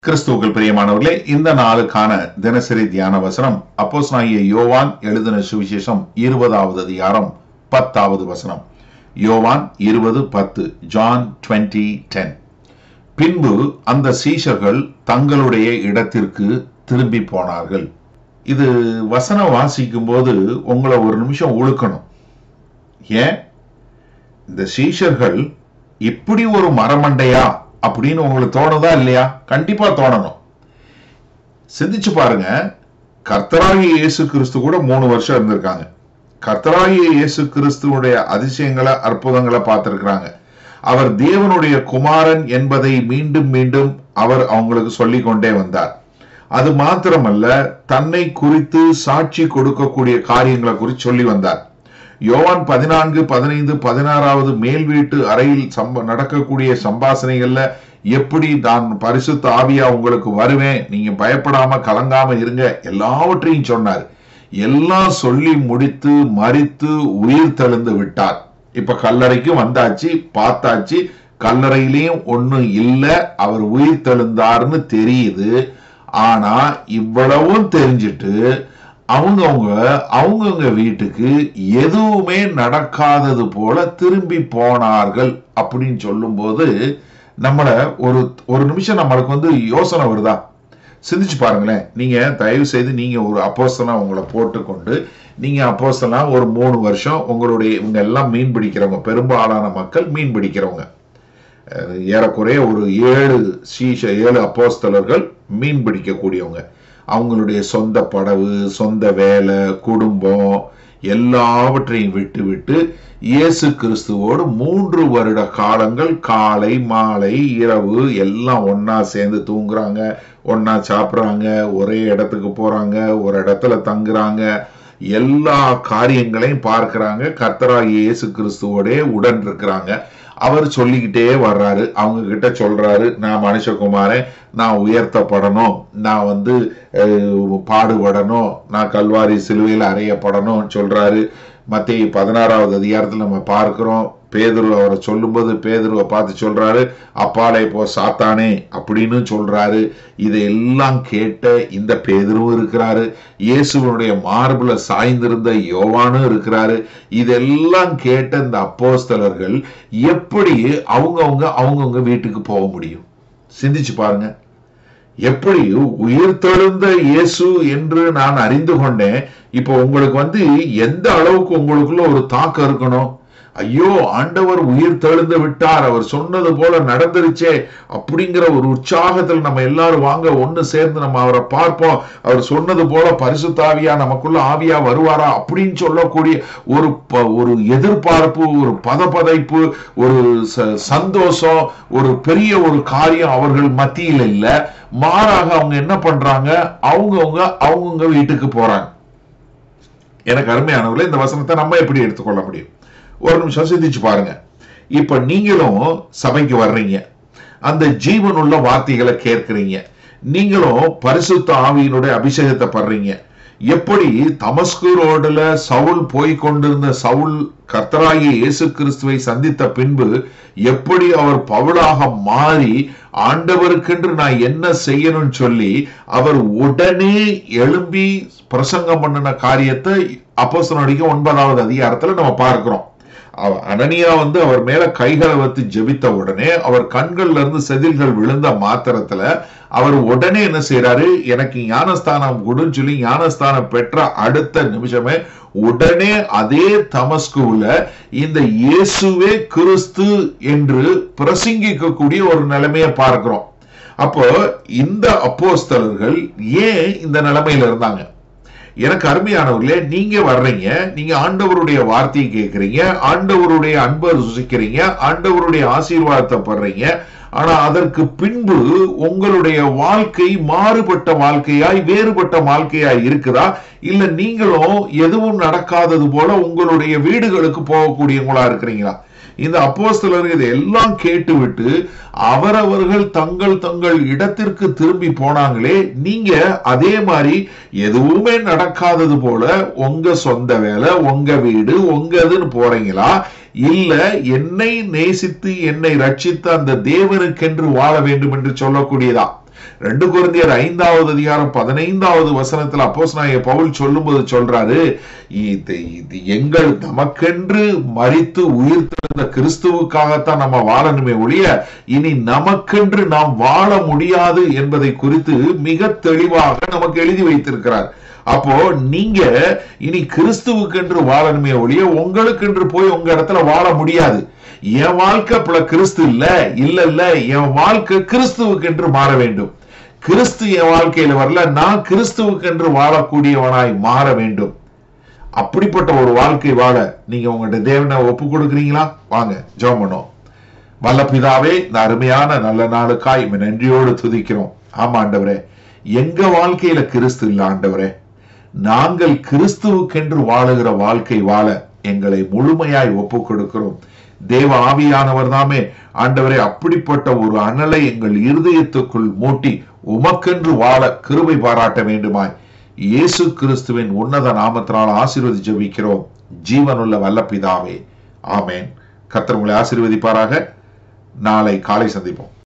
கிறிஸ்துவுக்குள் பிரியமானவர்களே இந்த நாளுக்கான தினசரி தியான வசனம் அப்போஸ் யோவான் எழுதின சுவிசேஷம் இருபதாவது அதிகாரம் பத்தாவது வசனம் யோவான் இருபது பத்து ஜான் டுவெண்ட்டி டென் பின்பு அந்த சீஷர்கள் தங்களுடைய இடத்திற்கு திரும்பி போனார்கள் இது வசனம் வாசிக்கும் போது உங்களை ஒரு நிமிஷம் உழுக்கணும் ஏன் இந்த சீஷர்கள் இப்படி ஒரு மரமண்டையா அப்படின்னு உங்களுக்கு தோணுதா இல்லையா கண்டிப்பா தோணணும் சிந்திச்சு பாருங்க கர்த்தராகிய இயேசு கிறிஸ்து கூட மூணு வருஷம் இருந்திருக்காங்க கர்த்தராகிய இயேசு கிறிஸ்துவுடைய அதிசயங்களை அற்புதங்களை பார்த்திருக்கிறாங்க அவர் தேவனுடைய குமாரன் என்பதை மீண்டும் மீண்டும் அவர் அவங்களுக்கு சொல்லிக் கொண்டே வந்தார் அது மாத்திரமல்ல தன்னை குறித்து சாட்சி கொடுக்கக்கூடிய காரியங்களை குறித்து சொல்லி வந்தார் யோவான் பதினான்கு பதினைந்து பதினாறாவது மேல் வீட்டு அறையில் சம்ப நடக்கக்கூடிய சம்பாசனைகள்ல எப்படி நான் பரிசுத்த ஆவியா உங்களுக்கு வருவேன் நீங்க பயப்படாம கலங்காம இருங்க எல்லாவற்றையும் சொன்னார் எல்லாம் சொல்லி முடித்து மறித்து உயிர் தெழுந்து விட்டார் இப்ப கல்லறைக்கு வந்தாச்சு பார்த்தாச்சு கல்லறையிலையும் ஒண்ணும் இல்ல அவர் உயிர் தெழுந்தார்னு தெரியுது ஆனா இவ்வளவும் தெரிஞ்சிட்டு அவங்கவுங்க அவங்கவுங்க வீட்டுக்கு எதுவுமே நடக்காதது போல திரும்பி போனார்கள் அப்படின்னு சொல்லும்போது நம்மள ஒரு ஒரு நிமிஷம் நம்மளுக்கு வந்து யோசனை வருதா சிந்திச்சு பாருங்களேன் நீங்க தயவு செய்து நீங்க ஒரு அப்போஸ்தலா உங்களை போட்டுக்கொண்டு நீங்க அப்போஸ்தலா ஒரு மூணு வருஷம் உங்களுடைய இவங்க எல்லாம் மீன் பிடிக்கிறவங்க பெரும்பாலான மக்கள் மீன் பிடிக்கிறவங்க அஹ் ஏறக்குறைய ஒரு ஏழு சீஷ ஏழு அப்போஸ்தலர்கள் மீன் பிடிக்கக்கூடியவங்க அவங்களுடைய சொந்த படவு சொந்த வேலை குடும்பம் எல்லாவற்றையும் விட்டு விட்டு இயேசு கிறிஸ்துவோடு மூன்று வருட காலங்கள் காலை மாலை இரவு எல்லாம் ஒண்ணா சேர்ந்து தூங்குறாங்க ஒண்ணா சாப்பிட்றாங்க ஒரே இடத்துக்கு போறாங்க ஒரு இடத்துல தங்குறாங்க எல்லா காரியங்களையும் பார்க்கறாங்க கர்த்தராகிய இயேசு கிறிஸ்துவோடே உடன் இருக்கிறாங்க அவர் சொல்லிக்கிட்டே வர்றாரு அவங்க கிட்ட சொல்றாரு நான் மனுஷகுமாரன் நான் உயர்த்தப்படணும் நான் வந்து அஹ், பாடுபடணும் நான் கல்வாரி சிலுவையில் அறையப்படணும் சொல்றாரு மத்திய பதினாறாவது அதிகாரத்தில் நம்ம பார்க்கிறோம் பேதுரு அவரை சொல்லும்போது பேதுருவை பார்த்து சொல்றாரு அப்பாலே போ சாத்தானே அப்படின்னு சொல்றாரு இதையெல்லாம் கேட்ட இந்த பேதுருவும் இருக்கிறாரு இயேசுவனுடைய மார்புல சாய்ந்திருந்த யோவானும் இருக்கிறாரு இதெல்லாம் கேட்ட இந்த அப்போஸ்தலர்கள் எப்படி அவங்கவங்க அவங்கவங்க வீட்டுக்கு போக முடியும் சிந்திச்சு பாருங்க எப்படி உயிர் தெழுந்த இயேசு என்று நான் அறிந்து கொண்டேன் இப்போ உங்களுக்கு வந்து எந்த அளவுக்கு உங்களுக்குள்ள ஒரு தாக்கம் இருக்கணும் ஐயோ ஆண்டவர் உயிர் தெழுந்து விட்டார் அவர் சொன்னது போல நடந்துருச்சே அப்படிங்கிற ஒரு உற்சாகத்தில் நம்ம எல்லாரும் வாங்க ஒண்ணு சேர்ந்து நம்ம அவரை பார்ப்போம் அவர் சொன்னது போல பரிசுத்தாவியா நமக்குள்ள ஆவியா வருவாரா அப்படின்னு சொல்லக்கூடிய ஒரு ப- ஒரு எதிர்பார்ப்பு ஒரு பதபதைப்பு ஒரு ச- சந்தோஷம் ஒரு பெரிய ஒரு காரியம் அவர்கள் மத்தியில் இல்ல மாறாக அவங்க என்ன பண்றாங்க அவங்கவங்க அவங்கவுங்க வீட்டுக்கு போறாங்க எனக்கு அருமையானவர்களே இந்த வசனத்தை நம்ம எப்படி எடுத்துக்கொள்ள முடியும் ஒரு நிமிஷம் சிந்திச்சு பாருங்க இப்ப நீங்களும் சபைக்கு வர்றீங்க அந்த ஜீவனுள்ள வார்த்தைகளை கேட்கிறீங்க நீங்களும் பரிசுத்த ஆவியினுடைய அபிஷேகத்தை படுறீங்க எப்படி தமஸ்கு ரோடுல சவுல் போய் கொண்டிருந்த சவுல் கர்த்தராகிய இயேசு கிறிஸ்துவை சந்தித்த பின்பு எப்படி அவர் பவுலாக மாறி ஆண்டவருக்கென்று நான் என்ன செய்யணும்னு சொல்லி அவர் உடனே எழும்பி பிரசங்கம் பண்ணின காரியத்தை அப்போஸ்தலனுடைய ஒன்பதாவது அதிகாரத்துல நம்ம பார்க்கிறோம் அவ- அனனியா வந்து அவர் மேல கைகளை வைத்து ஜெபித்த உடனே அவர் கண்கள்ல இருந்து செதில்கள் விழுந்த மாத்திரத்துல அவர் உடனே என்ன செய்யறாரு எனக்கு ஞானஸ்தானம் கொடுன்னு சொல்லி ஞானஸ்தானம் பெற்ற அடுத்த நிமிஷமே உடனே அதே தமஸ்குல இந்த இயேசுவே கிறிஸ்து என்று பிரசங்கிக்கக்கூடிய ஒரு நிலைமையை பார்க்கிறோம் அப்போ இந்த அப்போஸ்தலர்கள் ஏன் இந்த நிலைமையில இருந்தாங்க எனக்கு அருமையானவர்களே நீங்க வர்றீங்க நீங்க ஆண்டவருடைய வார்த்தையை கேட்கறீங்க ஆண்டவருடைய அன்பை ருசிக்கிறீங்க ஆண்டவருடைய ஆசீர்வாதத்தை படுறீங்க ஆனா அதற்கு பின்பு உங்களுடைய வாழ்க்கை மாறுபட்ட வாழ்க்கையாய் வேறுபட்ட வாழ்க்கையாய் இருக்குதா இல்ல நீங்களும் எதுவும் நடக்காதது போல உங்களுடைய வீடுகளுக்கு போகக்கூடியவங்களா இருக்கிறீங்களா இந்த அப்போஸ்தலர்கள் இதையெல்லாம் கேட்டுவிட்டு அவரவர்கள் தங்கள் தங்கள் இடத்திற்கு திரும்பி போனாங்களே நீங்க அதே மாதிரி எதுவுமே நடக்காதது போல உங்க சொந்த வேலை உங்க வீடு உங்க இதுன்னு போறீங்களா இல்ல என்னை நேசித்து என்னை ரட்சித்த அந்த தேவனுக்கென்று வாழ வேண்டும் என்று சொல்லக்கூடியதா ரெண்டு குருந்தியர் ஐந்தாவது அதிகாரம் பதினைந்தாவது வசனத்துல அப்போஸ் நான் பவுல் சொல்லும்போது சொல்றாரு இது இது எங்கள் நமக்கென்று மறித்து உயிர் திறந்த கிறிஸ்துவுக்காகத்தான் நம்ம வாழணுமே ஒழிய இனி நமக்கென்று நாம் வாழ முடியாது என்பதை குறித்து மிக தெளிவாக நமக்கு எழுதி வைத்திருக்கிறார் அப்போ நீங்க இனி கிறிஸ்துவுக்கென்று வாழணுமே ஒழிய உங்களுக்கென்று போய் உங்க இடத்துல வாழ முடியாது என் வாழ்க்கை பல கிறிஸ்து இல்ல இல்ல இல்ல என் வாழ்க்கை கிறிஸ்துவுக்கென்று மாற வேண்டும் கிறிஸ்து என் வாழ்க்கையில வரல நான் கிறிஸ்துவுக்கென்று வாழக்கூடியவனாய் மாற வேண்டும் அப்படிப்பட்ட ஒரு வாழ்க்கை வாழ நீங்க உங்கள்ட்ட தேவனை ஒப்பு கொடுக்குறீங்களா வாங்க ஜெபம் பண்ணோம் வல்ல பிதாவே இந்த அருமையான நல்ல நாளுக்காய் இமை நன்றியோடு துதிக்கிறோம் ஆமா ஆண்டவரே எங்க வாழ்க்கையில கிறிஸ்து இல்ல ஆண்டவரே நாங்கள் கிறிஸ்துவுக்கென்று வாழுகிற வாழ்க்கை வாழ எங்களை முழுமையாய் ஒப்பு கொடுக்கிறோம் தேவ ஆவியானவர் தாமே ஆண்டவரே அப்படிப்பட்ட ஒரு அனலை எங்கள் இருதயத்துக்குள் மூட்டி உமக்கென்று வாழ கிருபை பாராட்ட வேண்டுமாய் இயேசு கிறிஸ்துவின் உன்னத நாமத்தினால் ஆசீர்வதி ஜெபிக்கிறோம் ஜீவனுள்ள வல்ல பிதாவே ஆமேன் கர்த்தர் உங்களை ஆசீர்வதிப்பாராக நாளை காலை சந்திப்போம்